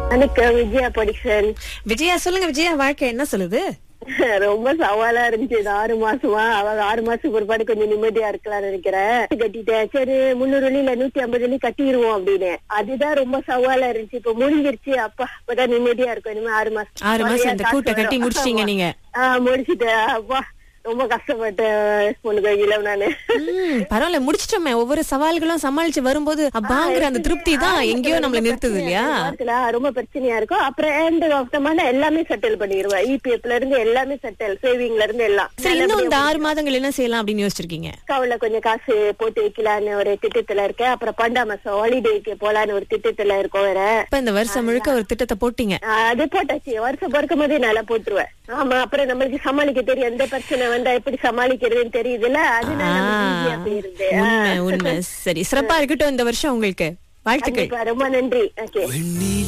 வணக்கம் விஜயா படிக்ஷன் விஜயா சொல்லுங்க விஜயா வாழ்க்கை என்ன சொல்லுது ரொம்ப சவாலா இருந்துச்சு இந்த ஆறு மாசமா அவங்க ஆறு மாசத்துக்கு ஒருபாடு கொஞ்சம் நிம்மதியா இருக்கலாம்னு நினைக்கிறேன் கட்டிட்டேன் சரி முன்னூறு வழி இல்ல நூத்தி ஐம்பது வழி கட்டிடுவோம் அப்படின்னு அதுதான் ரொம்ப சவாலா இருந்துச்சு இப்ப முடிஞ்சிருச்சு அப்பா இப்பதான் நிம்மதியா இருக்கும் இனிமே ஆறு மாசம் ஆறு மாசம் இந்த காசு கூட்டை கட்டி வரும். முடிச்சிட்டீங்க ஆமா. நீங்க ஆஹ் முடிச்சிட்டேன் அப்பா ரொம்ப கஷ்டப்பட்டேன் பொண்ணு கையில நானு ம், பரவாயில்ல முடிச்சிட்டோமே ஒவ்வொரு சவால்களும் சமாளிச்சு வரும்போது அப்பாங்கிற அந்த திருப்தி தான் எங்கேயோ நம்மள நிறுத்துது இல்லையா வாரத்துல ரொம்ப பிரச்சனையா இருக்கும் அப்புறம் எண்ட் ஆஃப் த மந்த் எல்லாமே செட்டில் பண்ணிடுவேன் இபிஎஃப்ல இருந்து எல்லாமே செட்டில் சேவிங்ல இருந்து எல்லாம் சரி இன்னும் இந்த ஆறு மாதங்கள் என்ன செய்யலாம் அப்படின்னு யோசிச்சிருக்கீங்க அக்காவுல கொஞ்சம் காசு போட்டு வைக்கலான்னு ஒரு திட்டத்துல இருக்கேன் அப்புறம் பண்டா மாசம் ஹாலிடேக்கு போலான்னு ஒரு திட்டத்துல இருக்கோம் வேற இப்ப இந்த வருஷம் முழுக்க ஒரு திட்டத்தை போட்டீங்க ஆஹ் அது போட்டாச்சு வருஷம் பிறக்கும் போதே நல்லா போட்டுருவேன் ஆமா அப்புறம் நம்மளுக்கு சமாளிக்க தெரியும் எந்த பிரச்சனை வந்தா எப்படி சமாளிக்கிறதுன்னு தெரியுதுல்ல அதனால நமக்கு easy ஆ போயிருது உண்மை உண்மை சரி சிறப்பா இருக்கட்டும் இந்த வருஷம் உங்களுக்கு வாழ்த்துக்கள் கண்டிப்பா ரொம்ப நன்றி ஓகே